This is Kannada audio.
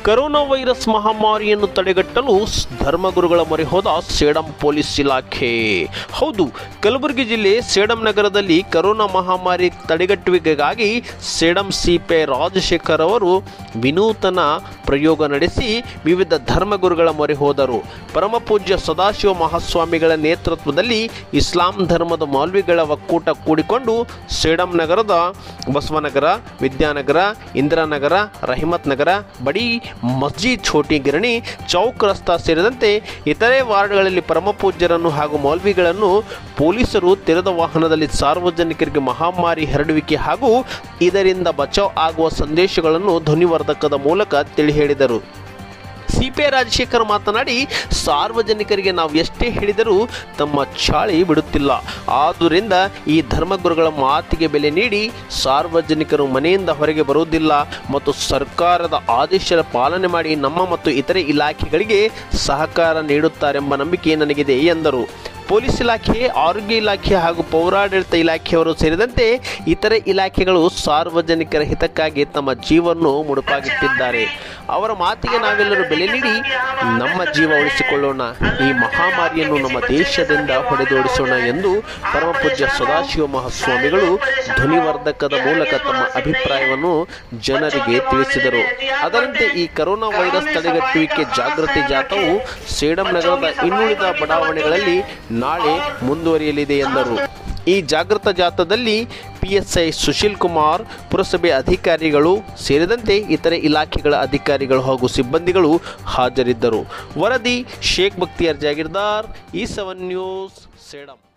ಕರೋನಾ ವೈರಸ್ ಮಹಾಮಾರಿಯನ್ನು ತಡೆಗಟ್ಟಲು ಸ್- ಧರ್ಮಗುರುಗಳ ಮೊರೆ ಹೋದ ಸೇಡಂ ಪೊಲೀಸ್ ಇಲಾಖೆ ಹೌದು ಕಲಬುರಗಿ ಜಿಲ್ಲೆ ಸೇಡಂ ನಗರದಲ್ಲಿ ಕರೋನಾ ಮಹಾಮಾರಿ ತಡೆಗಟ್ಟುವಿಕೆಗಾಗಿ ಸೇಡಂ ಸಿಪಿ ರಾಜಶೇಖರ್ ಅವರು ವಿನೂತನ ಪ್ರಯೋಗ ನಡೆಸಿ ವಿವಿಧ ಧರ್ಮಗುರುಗಳ ಮೊರೆ ಹೋದರು ಪರಮಪೂಜ್ಯ ಸದಾಶಿವ ಮಹಾಸ್ವಾಮಿಗಳ ನೇತೃತ್ವದಲ್ಲಿ ಇಸ್ಲಾಂ ಧರ್ಮದ ಮೌಲ್ವಿಗಳ ಒಕ್ಕೂಟ ಕೂಡಿಕೊಂಡು ಸೇಡಂ ನಗರದ ಬಸವನಗರ ವಿದ್ಯಾನಗರ ಇಂದಿರಾನಗರ ರಹಿಮತ್ ನಗರ ಬಡಿ ಮಸ್ಜಿದ್ ಛೋಟಿ ಗಿರಣಿ ಚೌಕ್ ರಸ್ತಾ ಸೇರಿದಂತೆ ಇತರೆ ವಾರ್ಡ್ಗಳಲ್ಲಿ ಪರಮಪೂಜ್ಯರನ್ನು ಹಾಗೂ ಮೌಲ್ವಿಗಳನ್ನು ಪೊಲೀಸರು ತೆರೆದ ವಾಹನದಲ್ಲಿ ಸಾರ್ವಜನಿಕರಿಗೆ ಮಹಾಮಾರಿ ಹರಡುವಿಕೆ ಹಾಗೂ ಇದರಿಂದ ಬಚಾವ್ ಆಗುವ ಸಂದೇಶಗಳನ್ನು ಧ್ವನಿವರ್ಧಕದ ಮೂಲಕ ತಿಳಿ ಹೇಳಿದರು ಸಿಪಿ ರಾಜಶೇಖರ್ ಮಾತನಾಡಿ ಸಾರ್ವಜನಿಕರಿಗೆ ನಾವು ಎಷ್ಟೇ ಹೇಳಿದರೂ ತಮ್ಮ ಚಾಳಿ ಬಿಡುತ್ತಿಲ್ಲ ಆದುದರಿಂದ ಈ ಧರ್ಮಗುರುಗಳ ಮಾತಿಗೆ ಬೆಲೆ ನೀಡಿ ಸಾರ್ವಜನಿಕರು ಮನೆಯಿಂದ ಹೊರಗೆ ಬರುವುದಿಲ್ಲ ಮತ್ತು ಸರ್ಕಾರದ ಆದೇಶದ ಪಾಲನೆ ಮಾಡಿ ನಮ್ಮ ಮತ್ತು ಇತರೆ ಇಲಾಖೆಗಳಿಗೆ ಸಹಕಾರ ನೀಡುತ್ತಾರೆಂಬ ನಂಬಿಕೆ ನನಗಿದೆ ಎಂದರು ಪೊಲೀಸ್ ಇಲಾಖೆ ಆರೋಗ್ಯ ಇಲಾಖೆ ಹಾಗೂ ಪೌರಾಡಳಿತ ಇಲಾಖೆಯವರು ಸೇರಿದಂತೆ ಇತರೆ ಇಲಾಖೆಗಳು ಸಾರ್ವಜನಿಕರ ಹಿತಕ್ಕಾಗಿ ತಮ್ಮ ಜೀವವನ್ನು ಮುಡುಪಾಗಿಟ್ಟಿದ್ದಾರೆ ಅವರ ಮಾತಿಗೆ ನಾವೆಲ್ಲರೂ ಬೆಲೆ ನೀಡಿ ನಮ್ಮ ಜೀವ ಉಳಿಸಿಕೊಳ್ಳೋಣ ಈ ಮಹಾಮಾರಿಯನ್ನು ನಮ್ಮ ದೇಶದಿಂದ ಹೊಡೆದೋಡಿಸೋಣ ಎಂದು ಪರಮಪೂಜ್ಯ ಸದಾಶಿವ ಮಹಾಸ್ವಾಮಿಗಳು ಧ್ವನಿವರ್ಧಕದ ಮೂಲಕ ತಮ್ಮ ಅಭಿಪ್ರಾಯವನ್ನು ಜನರಿಗೆ ತಿಳಿಸಿದರು ಅದರಂತೆ ಈ ಕರೋನಾ ವೈರಸ್ ತಡೆಗಟ್ಟುವಿಕೆ ಜಾಗೃತಿ ಜಾಥಾವು ಸೇಡಂ ನಗರದ ಇನ್ನುಳಿದ ಬಡಾವಣೆಗಳಲ್ಲಿ ನಾಳೆ ಮುಂದುವರಿಯಲಿದೆ ಎಂದರು ಈ ಜಾಗೃತ ಜಾಥಾದಲ್ಲಿ ಪಿಎಸ್ಐ ಸುಶೀಲ್ ಕುಮಾರ್ ಪುರಸಭೆ ಅಧಿಕಾರಿಗಳು ಸೇರಿದಂತೆ ಇತರೆ ಇಲಾಖೆಗಳ ಅಧಿಕಾರಿಗಳು ಹಾಗೂ ಸಿಬ್ಬಂದಿಗಳು ಹಾಜರಿದ್ದರು ವರದಿ ಶೇಖ್ ಬಕ್ತಿಯಾರ್ ಜಾಗೀರ್ದಾರ್ ಈ ಸೆವೆನ್ ನ್ಯೂಸ್ ಸೇಡಂ